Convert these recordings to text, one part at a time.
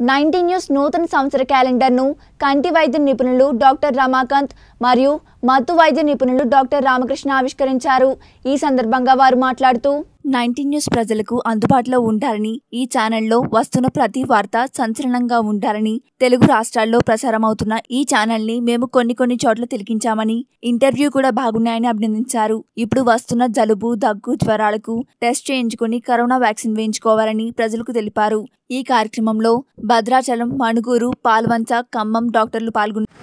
nineteen news నూతన సంవత్సర క్యాలెండర్ను కంటి వైద్య నిపుణులు డాక్టర్ రమాకాంత్ మరియు మత్తు వైద్య నిపుణులు డాక్టర్ రామకృష్ణ ఆవిష్కరించారు ఈ సందర్భంగా వారు మాట్లాడుతూ నైన్టీన్ న్యూస్ ప్రజలకు అందుబాటులో ఉంటారని ఈ ఛానల్లో వస్తున్న ప్రతి వార్త సంచలనంగా ఉంటారని తెలుగు రాష్ట్రాల్లో ప్రసారమవుతున్న ఈ ఛానల్ని మేము కొన్ని కొన్ని చోట్ల తిలకించామని ఇంటర్వ్యూ కూడా బాగున్నాయని అభినందించారు ఇప్పుడు వస్తున్న జలుబు దగ్గు జ్వరాలకు టెస్ట్ చేయించుకుని కరోనా వ్యాక్సిన్ వేయించుకోవాలని ప్రజలకు తెలిపారు ఈ కార్యక్రమంలో భద్రాచలం మణుగూరు పాల్వంచ ఖమ్మం డాక్టర్లు పాల్గొన్నారు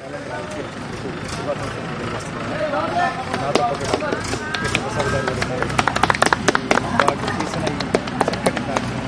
నాతో పాటు డాక్టర్ కృష్ణప్రసాద్ గారు కూడా ఉన్నారు ఈ వాళ్ళు చేసిన ఈ చక్కటి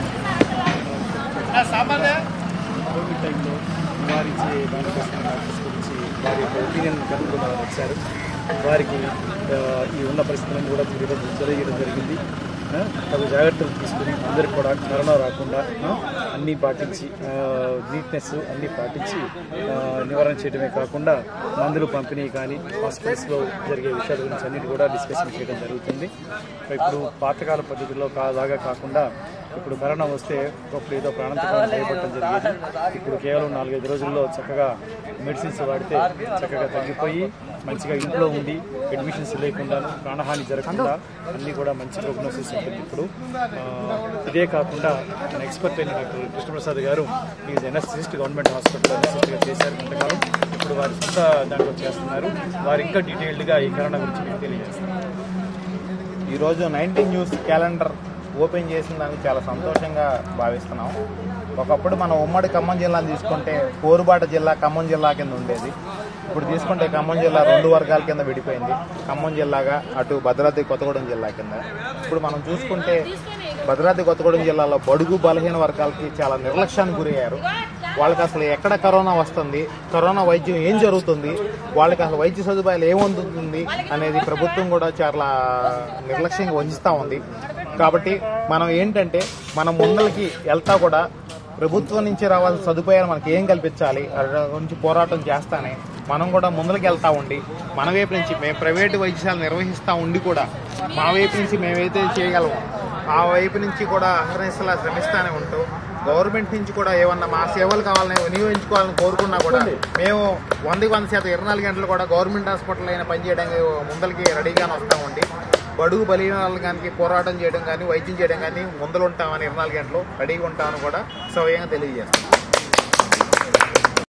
కార్యక్రమం కోవిడ్ టైంలో నివారించే దానికోసం డాక్టర్స్ గురించి వారి యొక్క ఒపీనియన్ కనుగొని వచ్చారు వారికి ఆ, ఈ ఉన్న పరిస్థితులను కూడా ఈరోజు తెలియజేయడం జరిగింది ఆ, తగు జాగ్రత్తలు తీసుకుని అందరికి కూడా కరోనా రాకుండా ఆ, అన్నీ పాటించి నీట్నెస్ అన్నీ పాటించి ఆ, నివారణ చేయడమే కాకుండా మందులు పంపిణీ కానీ హాస్పిటల్స్లో జరిగే విషయాల గురించి అన్నిటి కూడా డిస్కషన్ చేయడం జరుగుతుంది ఇప్పుడు పాతకాల పద్ధతిలో కా- లాగా కాకుండా ఇప్పుడు కరోనా వస్తే ఒకప్పుడు ఏదో ప్రాణాంతకం భయపడటం జరిగేది ఇప్పుడు కేవలం నాలుగైదు రోజుల్లో చక్కగా మెడిసిన్స్ వాడితే చక్కగా తగ్గిపోయి మంచిగా ఇంట్లో ఉండి అడ్మిషన్స్ లేకుండా ప్రాణహాని జరగకుండా అన్నీ కూడా మంచి ప్రోగ్నోసిస్ ఉంటుంది ఇప్పుడు ఆ, ఇదే కాకుండా మన ఎక్స్పర్ట్ అయిన డాక్టర్ కృష్ణప్రసాద్ గారు ఈజ్ ఎన్ఎస్సిస్ట్ గవర్నమెంట్ హాస్పిటల్ ఎన్ఎస్సిస్ట్గా చేశారు కొంతకాలం ఇప్పుడు వారి సొంత దాంట్లో చేస్తున్నారు వారు ఇంకా డీటెయిల్డ్గా ఈ కరోనా గురించి మీకు తెలియజేస్తారు ఈరోజు నైన్టీన్ న్యూస్ క్యాలెండర్ ఓపెన్ చేసిన దానికి చాలా సంతోషంగా భావిస్తున్నాం ఒకప్పుడు మనం ఉమ్మడి ఖమ్మం జిల్లాను తీసుకుంటే కోరుబాట జిల్లా ఖమ్మం జిల్లా కింద ఉండేది ఇప్పుడు తీసుకుంటే ఖమ్మం జిల్లా రెండు వర్గాల కింద విడిపోయింది ఖమ్మం జిల్లాగా అటు భద్రాద్రి కొత్తగూడెం జిల్లా కింద ఇప్పుడు మనం చూసుకుంటే భద్రాద్రి కొత్తగూడెం జిల్లాలో బడుగు బలహీన వర్గాలకి చాలా నిర్లక్ష్యానికి గురయ్యారు వాళ్ళకి అసలు ఎక్కడ కరోనా వస్తుంది కరోనా వైద్యం ఏం జరుగుతుంది వాళ్ళకి అసలు వైద్య సదుపాయాలు ఏమందుతుంది అనేది ప్రభుత్వం కూడా చాలా నిర్లక్ష్యంగా వంచుతూ ఉంది కాబట్టి మనం ఏంటంటే మనం ముందలకి వెళ్తా కూడా ప్రభుత్వం నుంచి రావాల్సిన సదుపాయాలు మనకి ఏం కల్పించాలి అక్కడ గురించి పోరాటం చేస్తానే మనం కూడా ముందరికి వెళ్తా ఉండి మన వైపు నుంచి మేము ప్రైవేటు వైద్యశాల నిర్వహిస్తూ ఉండి కూడా మా వైపు నుంచి మేమైతే చేయగలమో ఆ వైపు నుంచి కూడా అహర్నిశలా శ్రమిస్తానే ఉంటూ గవర్నమెంట్ నుంచి కూడా ఏమన్నా మా సేవలు కావాలని వినియోగించుకోవాలని కోరుకున్నా కూడా మేము వందకి వంద శాతం ఇరవై నాలుగు గంటలు కూడా గవర్నమెంట్ హాస్పిటల్ అయినా పనిచేయడానికి ముందరికి రెడీగానే వస్తామండి బడుగు బలీనాలు కానీ పోరాటం చేయడం కానీ వైద్యం చేయడం కానీ ముందలు ఉంటామని ఇరవై నాలుగు గంటలు రెడీగా ఉంటామని కూడా సవ్యంగా తెలియజేస్తాం